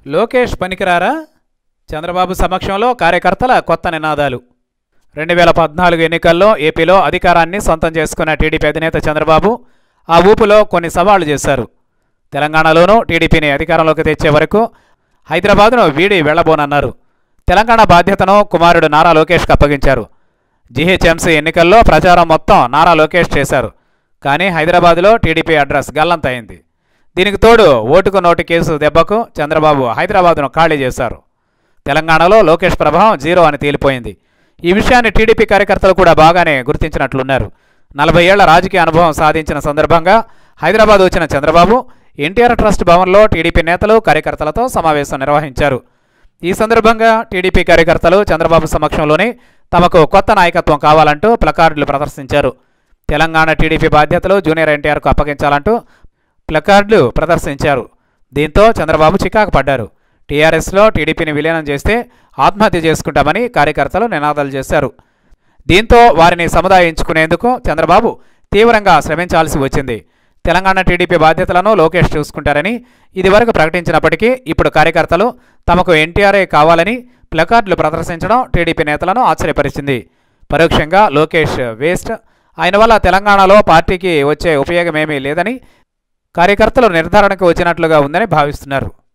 లోకేష్ పనికిరారా చంద్రబాబు సమక్షంలో కార్యకర్తల కొత్త నినాదాలు రెండు వేల పద్నాలుగు ఎన్నికల్లో ఏపీలో అధికారాన్ని సొంతం చేసుకున్న టీడీపీ అధినేత చంద్రబాబు ఆ ఊపులో కొన్ని సవాళ్లు చేశారు తెలంగాణలోనూ టీడీపీని అధికారంలోకి తెచ్చే వరకు హైదరాబాద్ను వీడి వెళ్లబోనన్నారు తెలంగాణ బాధ్యతను కుమారుడు నారా లోకేష్కి అప్పగించారు జీహెచ్ఎంసీ ఎన్నికల్లో ప్రచారం మొత్తం నారా లోకేష్ చేశారు కానీ హైదరాబాద్లో టీడీపీ అడ్రస్ గల్లంతైంది దీనికి తోడు ఓటుకు నోటు కేసు దెబ్బకు చంద్రబాబు హైదరాబాద్ను ఖాళీ చేశారు తెలంగాణలో లోకేష్ ప్రభావం జీరో అని తేలిపోయింది ఈ విషయాన్ని టీడీపీ కార్యకర్తలు కూడా బాగానే గుర్తించినట్లున్నారు నలభై ఏళ్ల రాజకీయ అనుభవం సాధించిన సందర్భంగా హైదరాబాద్ వచ్చిన చంద్రబాబు ఎన్టీఆర్ ట్రస్ట్ భవన్లో టీడీపీ నేతలు కార్యకర్తలతో సమావేశం నిర్వహించారు ఈ సందర్భంగా టీడీపీ కార్యకర్తలు చంద్రబాబు సమక్షంలోనే తమకు కొత్త నాయకత్వం కావాలంటూ ప్లకార్డులు ప్రదర్శించారు తెలంగాణ టీడీపీ బాధ్యతలు జూనియర్ ఎన్టీఆర్కు అప్పగించాలంటూ ప్లకార్డులు ప్రదర్శించారు దీంతో చంద్రబాబు చికాకు పడ్డారు టీఆర్ఎస్లో టీడీపీని విలీనం చేస్తే ఆత్మహత్య చేసుకుంటామని కార్యకర్తలు నినాదాలు చేశారు దీంతో వారిని సముదాయించుకునేందుకు చంద్రబాబు తీవ్రంగా శ్రమించాల్సి వచ్చింది తెలంగాణ టీడీపీ బాధ్యతలను లోకేష్ చూసుకుంటారని ఇదివరకు ప్రకటించినప్పటికీ ఇప్పుడు కార్యకర్తలు తమకు ఎన్టీఆర్ఏ కావాలని ప్లకార్డులు ప్రదర్శించడం టీడీపీ నేతలను ఆశ్చర్యపరిచింది పరోక్షంగా లోకేష్ వేస్ట్ ఆయన వల్ల తెలంగాణలో పార్టీకి వచ్చే ఉపయోగమేమీ లేదని కార్యకర్తలు నిర్ధారణకు వచ్చినట్లుగా ఉందని భావిస్తున్నారు